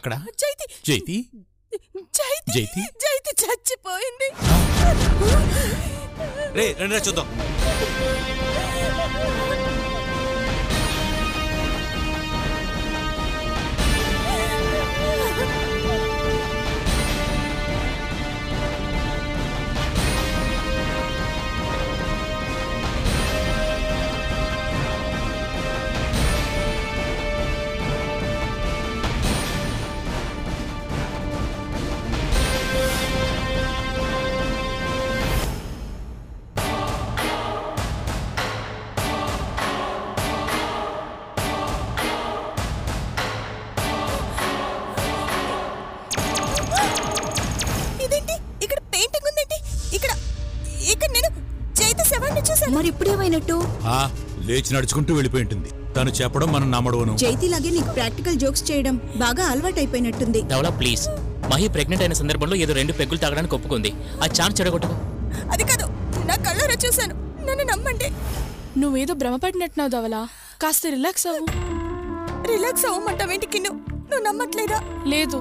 అక్కడ జైతి జైతి జైతి జైతి? జైతి చచ్చిపోయింది రే రండి రా చూద్దాం ఇదేంటి ఇక్కడ పెయింటింగ్ ఉందేంటి ఇక్కడ ఇక్కడ నేను జైతి శవాన్ని చూశాను మరి ఇప్పుడేమైనట్టు ఆ లేచి నడుచుకుంటూ వెళ్ళిపోయి ఉంటుంది తను చెప్పడం మనం నమ్మడవను జైతిలాగే నీకు ప్రాక్టికల్ జోక్స్ చేయడం బాగా అలవాటైపోయినట్టుంది ధవలా ప్లీజ్ మహి ప్రెగ్నెంట్ అయిన సందర్భంలో ఏదో రెండు పెగ్గులు తాగడానికి ఒప్పుకుంది ఆ ఛాన్స్ చెడగొట్టుకో అది కాదు నా కళ్ళారా చూశాను నన్ను నమ్మండి నువ్వేదో భ్రమపడినట్టున్నావు ధవలా కాస్త రిలాక్స్ అవ్వు రిలాక్స్ అవ్వమంటావేంటి కిన్ను నువ్వు నమ్మట్లేదా లేదు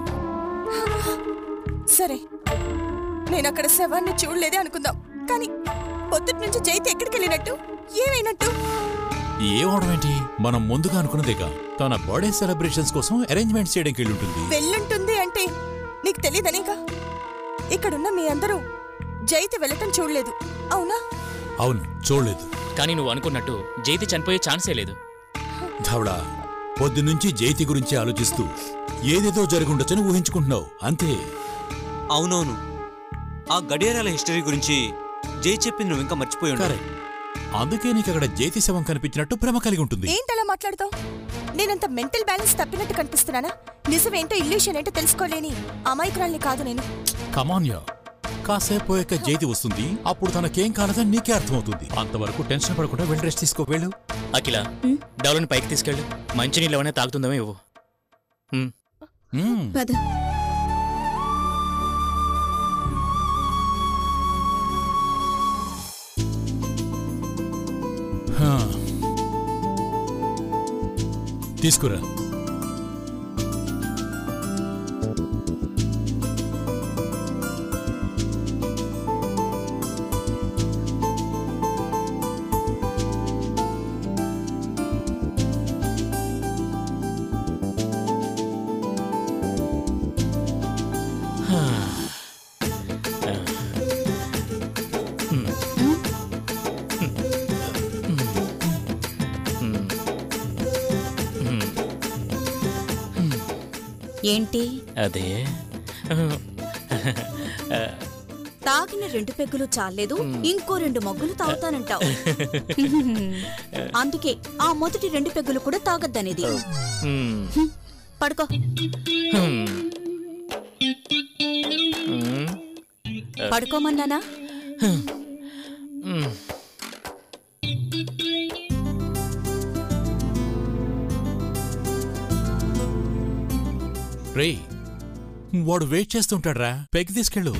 సరే నేను అక్కడ శవాన్ని చూడలేదే అనుకుందాం కానీ పొద్దుటి నుంచి జైతి ఎక్కడికి వెళ్ళినట్టు ఏమైనట్టు ఏమవడం ఏంటి మనం ముందుగా అనుకున్నదేగా తన బర్త్డే సెలబ్రేషన్స్ కోసం అరేంజ్మెంట్స్ చేయడానికి వెళ్ళి ఉంటుంది వెళ్ళుంటుంది అంటే నీకు తెలియదనేగా ఇక్కడున్న మీ అందరూ జైతి వెళ్ళటం చూడలేదు అవునా అవును చూడలేదు కానీ నువ్వు అనుకున్నట్టు జైతి చనిపోయే ఛాన్సే లేదు ధవడా పొద్దునుంచి జైతి గురించి ఆలోచిస్తూ ఏదేదో జరుగుండొచ్చని ఊహించుకుంటున్నావు అంతే అవునవును ఆ గడియారాల హిస్టరీ గురించి జై చెప్పింది నువ్వు ఇంకా మర్చిపోయి ఉంటారు కరెక్ట్ అందుకే నీకు అక్కడ జైతి శవం కనిపించినట్టు భ్రమ కలిగి ఉంటుంది ఏంటలా మాట్లాడతావు నేనంత మెంటల్ బ్యాలెన్స్ తప్పినట్టు కనిపిస్తున్నానా నిజమేంటో ఇల్యూషన్ ఏంటో తెలుసుకోలేని అమాయకురాల్ని కాదు నేను కమాన్యా కాసేపు పోయాక జైతి వస్తుంది అప్పుడు తనకేం కాలేదని నీకే అర్థమవుతుంది అంతవరకు టెన్షన్ పడకుండా వెళ్ళి రెస్ట్ తీసుకో వెళ్ళు అఖిల డౌలని పైకి తీసుకెళ్ళు మంచినీళ్ళు ఏమైనా తాగుతుందేమో ఇవ్వు ఉమ్. మ్మ్. పద హా. తీసుకురా ఏంటి అదే తాగిన రెండు పెగ్గులు చాలేదు ఇంకో రెండు మొగ్గులు తాగుతానంటావు అందుకే ఆ మొదటి రెండు పెగ్గులు కూడా తాగద్దనేది ఉమ్. హ్మ్. పడుకో ఉమ్. ఉమ్. పడుకోమన్నానా ఉమ్. రేయ్ వాడు వెయిట్ చేస్తుంటాడ్రా పెగ్ తీసుకెళ్ళు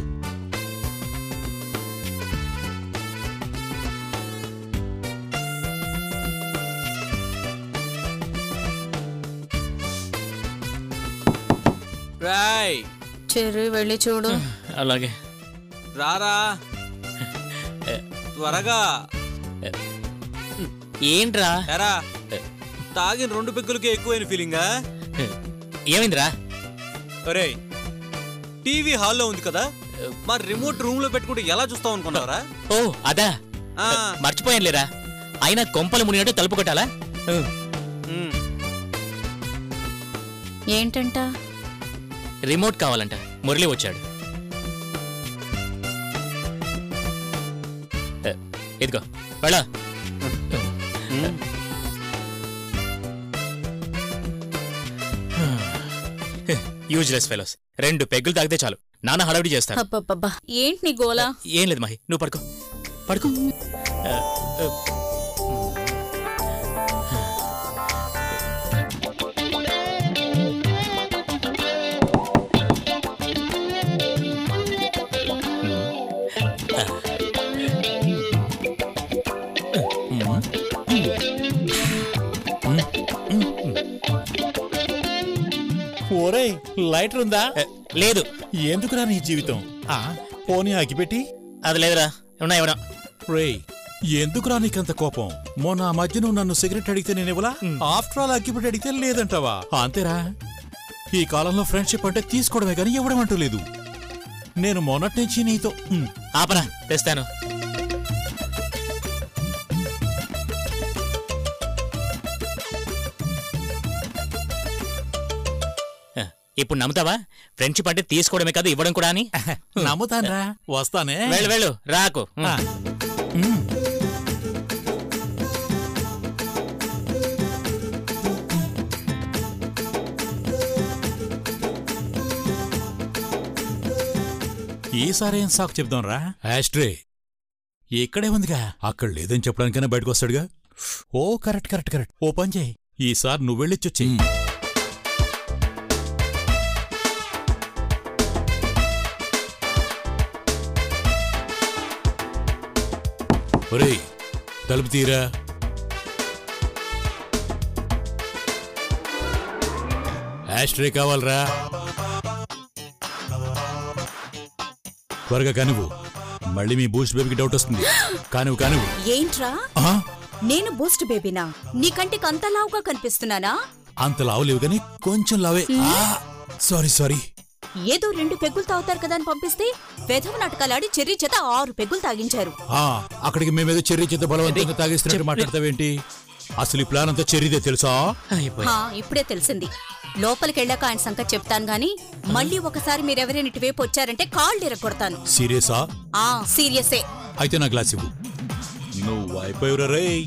రాయ్ చెర్రీ వెళ్ళి చూడు అలాగే రారా త్వరగా ఏంట్రా ఎరా తాగిన రెండు పెగ్గులకి ఎక్కువైన ఫీలింగా ఏమైందిరా ఒరేయ్ టీవీ హాల్లో ఉంది కదా మరి రిమోట్ రూమ్ లో పెట్టుకుంటే ఎలా చూస్తావు అనుకున్నారా ఓ అదా ఆ, మర్చిపోయాను లేరా అయినా కొంపలు మునిగినట్టు తలుపు కొట్టాలా ఉమ్. ఉమ్. ఏంటంట రిమోట్ కావాలంట మురళి వచ్చాడు ఏ, ఇదిగో వెళ్ళా ఉమ్. యూజ్లెస్ ఫెలోస్ రెండు పెగ్గులు తాగితే చాలు నాన్న హడావిడి చేస్తాడు అబ్బబ్బబ్బా ఏంటి నీ గోలా ఏం లేదు మహి నువ్వు పడుకో పడుకో ఆ, ఆ, ఒరేయ్ లైటర్ ఉందా ఏ, లేదు ఎందుకురా నీ జీవితం ఆ పోనీ అగిపెట్టి అది లేదురా ఉన్నా ఇవ్వడం రేయ్ ఎందుకురా నీకంత కోపం మొన్న ఆ మధ్య నువ్వు నన్ను సిగరెట్ అడిగితే నేను ఇవ్వలా ఆఫ్టర్ ఆల్ అగ్గిపెట్టి అడిగితే లేదంటావా అంతేరా ఈ కాలంలో ఫ్రెండ్షిప్ అంటే తీసుకోవడమే కానీ ఇవ్వడం అంటూ లేదు నేను మొన్నటి నుంచి నీతో ఉమ్, ఆపరా తెస్తాను ఆ, ఇప్పుడు నమ్ముతావా ఫ్రెండ్షిప్ అంటే తీసుకోవడమే కాదు ఇవ్వడం కూడా అని నమ్ముతాన్రా వస్తానే వెళ్ళు వెళ్ళు రాకు ఆ, ఉమ్. ఈసారి ఏం సాకు చెప్దాం రా యాస్ట్రే ఇక్కడే ఉందిగా అక్కడ లేదని చెప్పడానికైనా బయటకు వస్తాడుగా ఓ కరెక్ట్ కరెక్ట్ కరెక్ట్ ఓ పని చేయి ఈసారి నువ్వు వెళ్ళొచ్చొచ్చి ఒరేయ్ తలుపు తీరా యాస్ట్రే కావాలరా త్వరగా కానివ్వు మళ్ళీ మీ బూస్ట్ బేబీకి డౌట్ వస్తుంది కానివ్వు కానివ్వు ఏంట్రా ఆ, నేను బూస్ట్ బేబీనా నీ కంటికి అంత లావుగా కనిపిస్తున్నానా అంత లావలేవు కానీ కొంచెం లావే సారీ సారీ ఏదో రెండు పెగ్గులు తాగుతారు కదా అని పంపిస్తే వెధవ నాటకాలాడి చెర్రీ చేత ఆరు పెగ్గులు తాగించారు ఆ అక్కడికి మేమేదో చెర్రీ చేత బలవంతంగా తాగిస్తున్నట్టు మాట్లాడతావేంటి అసలు ఈ ప్లాన్ అంతా చెర్రీదే తెలుసా అయిపోయి హా, ఇప్పుడే తెలిసింది లోపలికి వెళ్ళాక ఆయన సంగతి చెప్తాను గాని మళ్ళీ ఒకసారి మీరెవరైనా ఇటువైపు వచ్చారంటే కాళ్ళు ఇరగొడతాను సీరియసా ఆ సీరియసే అయితే నా గ్లాస్ ఇవ్వు నువ్వు అయిపోయావురా రేయ్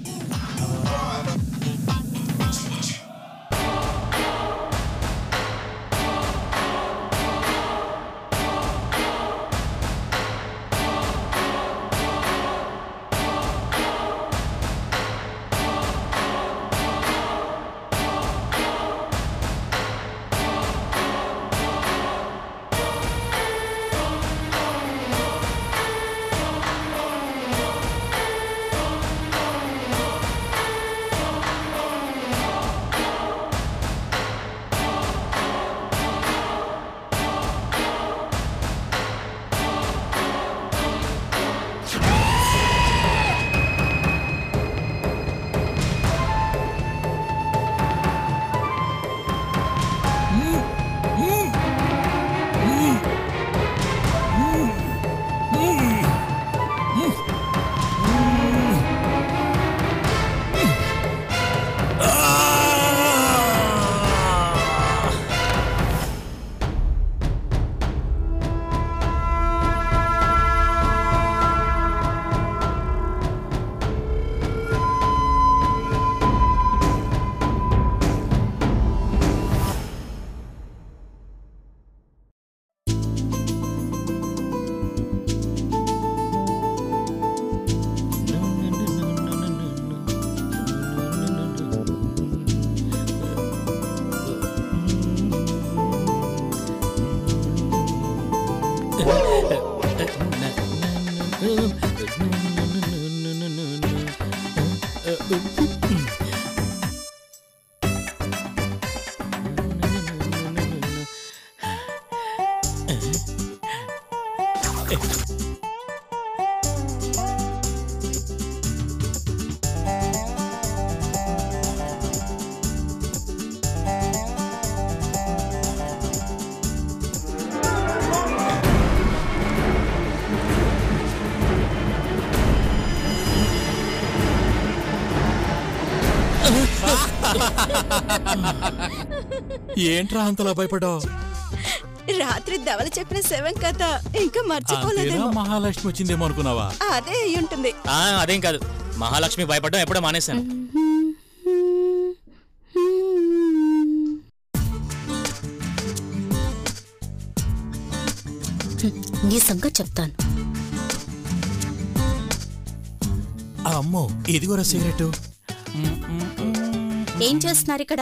ఏంట్రా అంతలా భయపడ్డావు రాత్రి ధవల చెప్పిన సెవెన్ కథ ఇంకా అంతేనా మర్చిపోలేదేమో మహాలక్ష్మి వచ్చిందేమో అనుకున్నావా అదే అయి ఉంటుంది ఆ, అదేం కాదు మహాలక్ష్మి భయపడడం ఎప్పుడో మానేశాను నీ సంగతి చెప్తాను ఆ అమ్మో ఇదిగోరా సిగరెట్ ఏం చేస్తున్నారు ఇక్కడ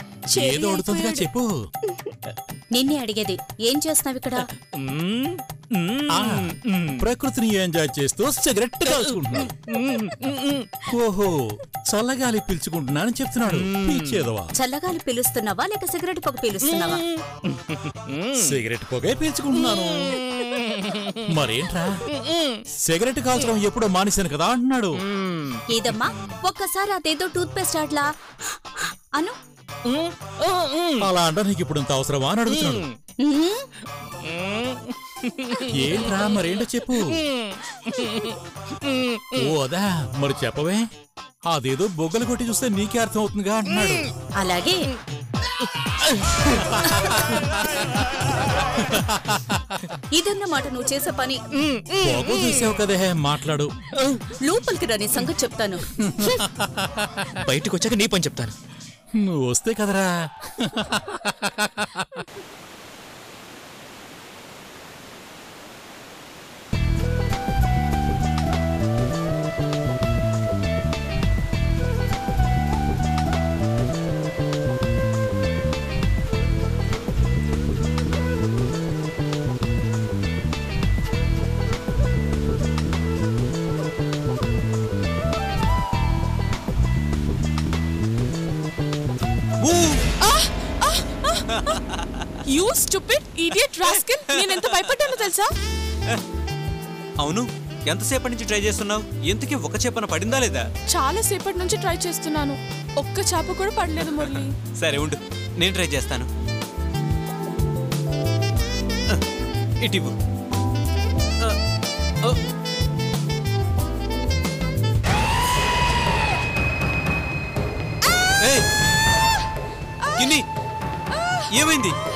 ఏదో అడుగుతుందిగా చెప్పు నిన్నే అడిగేది ఏం చేస్తున్నావు ఇక్కడ మ్మ్, ఆ, ప్రకృతిని ఎంజాయ్ చేస్తూ సిగరెట్ కాల్చుకుంటున్నాడు ఓహో చల్లగాలి పీల్చుకుంటున్నానని చెప్తున్నాడు పీచేదవా చల్లగాలి పీలుస్తున్నావా లేక సిగరెట్ పొగ పీలుస్తున్నావా సిగరెట్ పొగే పీల్చుకుంటున్నాను మరేంట్రా సిగరెట్ కాల్చడం ఎప్పుడో మానేశాను కదా అంటున్నాడు ఏదమ్మా ఒక్కసారి అదేదో టూత్ పేస్ట్ అట్లా అను అలా అంట నీకు ఇప్పుడు ఇంత అవసరమా అని అడుగుతున్నాడు ఏంట్రా మరేంటో చెప్పు ఓ అదా మరి చెప్పవే అదేదో బొగ్గలు కొట్టి చూస్తే నీకే అర్థం అవుతుందిగా అంటున్నాడు అలాగే ఇదన్నమాట నువ్వు చేసే పని పొగ చూసావు కదే మాట్లాడు లోపలికి రాని సంగతి చెప్తాను బయటకు వచ్చాక నీ పని చెప్తాను నువ్వు వస్తే కదరా యూ స్టూపిడ్ ఇడియట్ రాస్కిల్ నేను ఎంత భయపడ్డానో తెలుసా అవును ఎంతసేపటి నుంచి ట్రై చేస్తున్నావు ఇంతకీ ఒక చేపన పడిందా లేదా చాలా సేపటి నుంచి ట్రై చేస్తున్నాను ఒక్క చేప కూడా పడలేదు మురళి సరే ఉండు నేను ట్రై చేస్తాను ఇటివు గిన్ని ఏమైంది